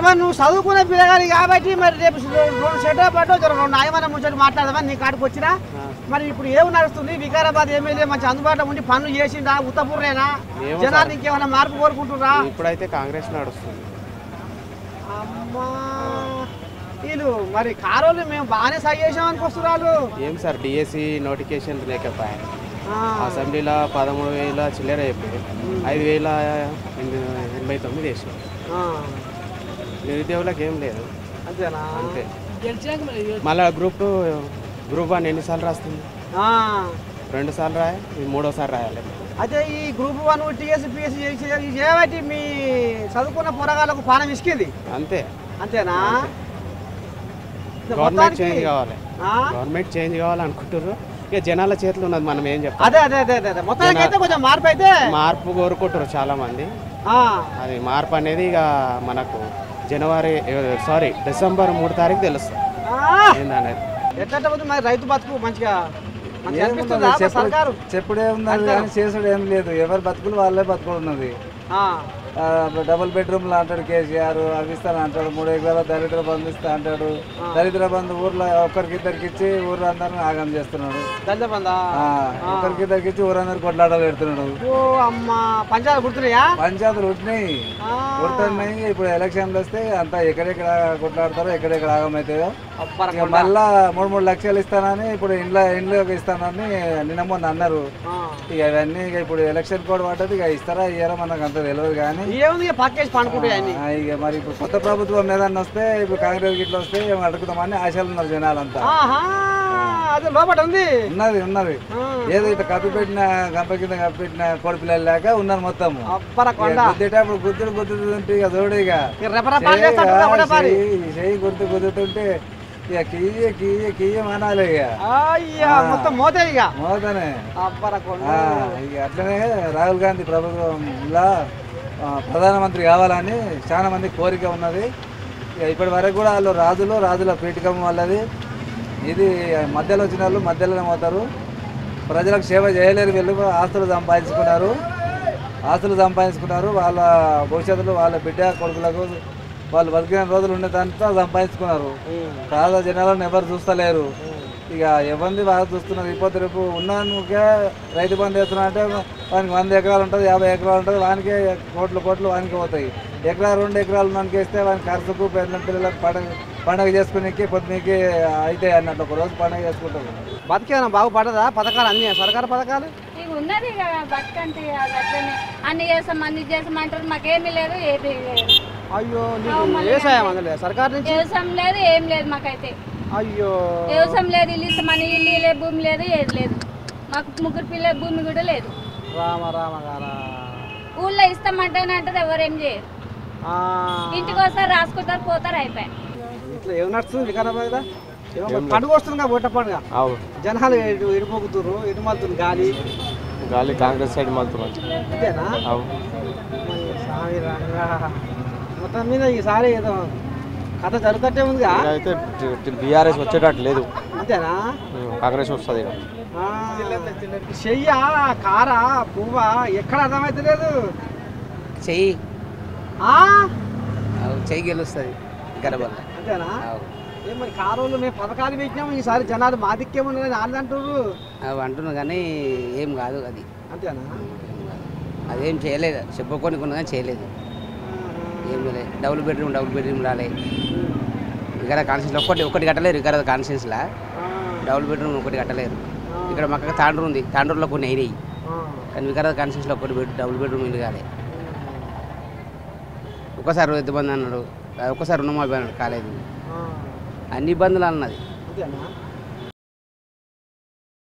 మరి నువ్వు చదువుకునే పిల్లగాలి కాబట్టి మరి రేపు రెండు సెటప్ పట్టు రెండు న్యాయమైన ముచ్చట మాట్లాడదామని నీ కాడికి వచ్చినా మరి ఇప్పుడు ఏం నడుస్తుంది వికారాబాద్ ఎమ్మెల్యే మంచి అందుబాటులో ఉండి పనులు చేసిందా ఉత్తపూర్రేనా ఏమో జనాలు సార్. ఇంకేమైనా మార్పు కోరుకుంటురా ఇప్పుడైతే కాంగ్రెస్ నడుస్తుంది అమ్మా వీళ్ళు మరి కారోళ్ళు మేము బాగానే సాగు చేసాం అనుకొస్తున్నారు ఏం సార్ డిఎస్సి నోటిఫికేషన్ లేకపోయా అసెంబ్లీలో పదమూడు వేల చిల్లర చెప్పి ఐదు వేల ఎనిమిది- ఎనభై తొమ్మిది వేసినాం నిరుద్యోగులకు ఏం లేదు అంతేనా అంతే మళ్ళీ గ్రూప్ టూ గ్రూప్ వన్ ఎన్నిసార్లు రాస్తుంది ఆ. రెండు సార్లు రాయ ఇది మూడోసారి రాయాలి అయితే ఈ గ్రూప్ వన్ టీఎస్ పిఎస్సి చేయబట్టి మీ చదువుకున్న పొరగాళ్ళకు పానం ఇసుకింది అంతే అంతేనా గవర్నమెంట్ మొత్తానికి- చేంజ్ కావాలి ఆ? గవర్నమెంట్ చేంజ్ కావాలనుకుంటారు ఇక జనాల చేతిలో ఉన్నది మనం ఏం చెప్తాం అదే అదే అదే అదే అదే మొత్తానికి అయితే కొంచెం మార్పు అయితే మార్పు కోరుకుంటారు చాలా మంది ఆ, అది మార్పు అనేది ఇక మనకు జనవరి సారీ డిసెంబర్ మూడు తారీఖు తెలుస్తుంది ఆ, ఏందనేది ఎట్లా పోతుంది మరి రైతు బతుకు మంచిగా మంచిగా ఏమున్నది? అనిపిస్తుందా మా చెప్పుడు సర్కారు చెప్పుడే ఉన్నది కానీ చేసుడు ఏం లేదు ఎవరి బతుకులు వాళ్ళే బతుకులు ఉన్నది ఆ, ఆ, డబుల్ బెడ్రూమ్లు అంటాడు కేసీఆర్ అవి ఇస్తాను అంటాడు మూడు ఎకరాల దరిద్ర బంధు ఇస్తా అంటాడు దరిద్ర బంధు ఊర్లో ఒక్కరికి ఇద్దరికి ఇచ్చి ఊరు అందరిని ఆగం చేస్తున్నాడు దళిత బందా ఆ, ఒక్కరికి ఇద్దరికి ఇచ్చి ఊరందరు కొట్లాటలు పెడుతున్నాడు ఓ అమ్మ పంచాయతీ గుర్తున్నాయా పంచాయతీలు ఉంటున్నాయి ఆ, కొడుతున్నాయి ఇప్పుడు ఎలక్షన్లు వస్తే అంతా ఎక్కడెక్కడ కొట్లాడతారో ఎక్కడెక్కడ ఆగమవుతాయో అబ్బరా ఇక మళ్ళా మూడు మూడు లక్షలు ఇస్తానని ఇప్పుడు ఇంట్లో ఇంట్లో ఇస్తానని నిన్న మొన్న అన్నారు ఆ. ఇక అవన్నీ ఇక ఇప్పుడు ఎలక్షన్ కోడ్ పడ్డది ఇక ఇస్తారా ఇయ్యారా మనకు అంత తెలియదు కానీ ఏముంది ఇక పక్కేసి పండుకుంటాయి అన్ని ఆ, ఇక మరి ఇప్పుడు కొత్త ప్రభుత్వం ఏదన్నా వస్తే ఇప్పుడు కాంగ్రెస్ గిట్ల వస్తే ఏమో అడుగుతామని ఆశలు ఉన్నారు జనాలంతా ఆహా అదే లోపల ఉంది ఉన్నది ఉన్నది ఆ, ఏదో ఇట్లా కప్పి పెట్టిన గంప కింద కప్పి పెట్టిన కోడి పిల్లలు లేక ఉన్నారు మొత్తం అబ్బరా కొండ గుద్దేటప్పుడు గుద్దుడు గుద్దుతుంటే ఇక చూడు ఇక ఇక రెపరెప చేస్తాడు ఒకటే పారి. చెయ్యి చెయ్యి గుర్తు గుద్దుతుంటే ఇక కియ్య కియ్య కియ్య మనాలి ఇక అయ్యా మొత్తం మోతే ఇక మోతనే అబ్బరా కొండ ఆ, ఇక అట్లనే రాహుల్ గాంధీ ప్రభుత్వం ఇలా ఆ, ప్రధానమంత్రి కావాలని చాలా మంది కోరిక ఉన్నది ఇక ఇప్పటి వరకు కూడా వాళ్ళు రాజులు రాజుల పీఠకం వాళ్ళది ఇది మధ్యలో వచ్చిన వాళ్ళు మధ్యలోనే పోతారు ప్రజలకు సేవ చేయలేరు వీళ్ళు ఆస్తులు సంపాదించుకున్నారు ఆస్తులు సంపాదించుకున్నారు వాళ్ళ భవిష్యత్తులో వాళ్ళ బిడ్డ కొడుకులకు వాళ్ళు బతికిన రోజులు ఉండేదంతా సంపాదించుకున్నారు సాదా జనాలను ఎవరు చూస్తలేరు ఇక ఎవరిది బాగా చూస్తున్నారు ఇప్పుడు రేపు ఉన్నానుకే రైతు బంధు వేస్తున్నా అంటే వానికి వంద ఎకరాలు ఉంటుంది యాభై ఎకరాలు ఉంటుంది వానికే కోట్లు కోట్లు వానికి పోతాయి ఎకరా రెండు ఎకరాలు మనకి వేస్తే వానికి ఖర్చుకు పెళ్ళ పిల్లలకు పండగ పండగ చేసుకునేకి పొద్దునకి అయితే అన్నట్టు ఒక రోజు పండగ చేసుకుంటారు బతికేమైనా బాగుపడదా పథకాలు అన్ని సర్కారు పథకాలు ఇక ఉన్నది ఇక బతుకంటే ఇక అట్లనే అన్ని చేస్తాం అన్ని చేస్తాం అంటారు మాకేమీ లేదు ఏది లేదు అయ్యో నీకు వ్యవసాయం అందులో సర్కారు నుంచి వ్యవసాయం లేదు ఏం లేదు మాకైతే అయ్యో వ్యవసాయం లేదు ఇల్లు ఇస్తామని ఇల్లు లేదు భూమి లేదు ఏది లేదు మాకు ముగ్గురు పిల్లల భూమి కూడా లేదు రామ రామ గారా ఊళ్ళో ఇస్తామంటేనే అంటారు ఎవరేం చేయరు ఆ, ఇంటికి వస్తారు రాసుకుంటారు పోతారు అయిపోయి ఇట్లా ఏం నడుస్తుంది వికారాబాద్ ఏమో మరి పండుగ వస్తుంది బొట్ట పండుగ అవు జనాలు ఇటు ఇడిపోకుతురు ఇటు మలుతుంది గాలి గాలి కాంగ్రెస్ సైడ్ మలుతున్నారు అంతేనా అవు మరి స్వామి రంగా. మొత్తం మీద ఈసారి ఏదో కథ జరుగుతట్టే ఉందిగా అయితే బీఆర్ఎస్ వచ్చేటట్టు లేదు అంతేనా కాంగ్రెస్ వస్తుంది ఆ, చెయ్యా కారా పువ్వా ఎక్కడ అర్థమైతలేదు చెయ్యి ఆ? అవు, చెయ్యి గెలుస్తుంది గర్భంలో అంతేనా ఏం మరి కారులో మేము పథకాలు పెట్టినాము ఈసారి జనాలు మా దిక్కేమన్నారు వాళ్ళు అంటారు అవి అంటున్నాను కానీ ఏం కాదు అది అంతేనా అదేం చేయలేదు చెప్పుకొని కొన్నా కానీ చేయలేదు ఏం చేయలేదు డబుల్ బెడ్రూమ్ డబుల్ బెడ్రూమ్ రాలే ఇక్కడ కాన్షియన్స్లో ఒకటి ఒకటి కట్టలేరు ఇక్కడ కాన్షియన్స్లో డబుల్ బెడ్రూమ్ ఒకటి కట్టలేరు ఇక్కడ మాకు తాండ్రు ఉంది తాండ్రులో కొన్ని అయినాయి కానీ వికారాబాద్ కాన్షియన్స్లో ఒకటి బెడ్ డబుల్ బెడ్రూమ్ ఇల్లు కాలే ఒకసారి ఎంతమంది అన్నాడు ఒక్కసారి రుణమాఫీ అన్నాడు కాలేదు అన్ని ఇబ్బందులు అన్నది అంతేనా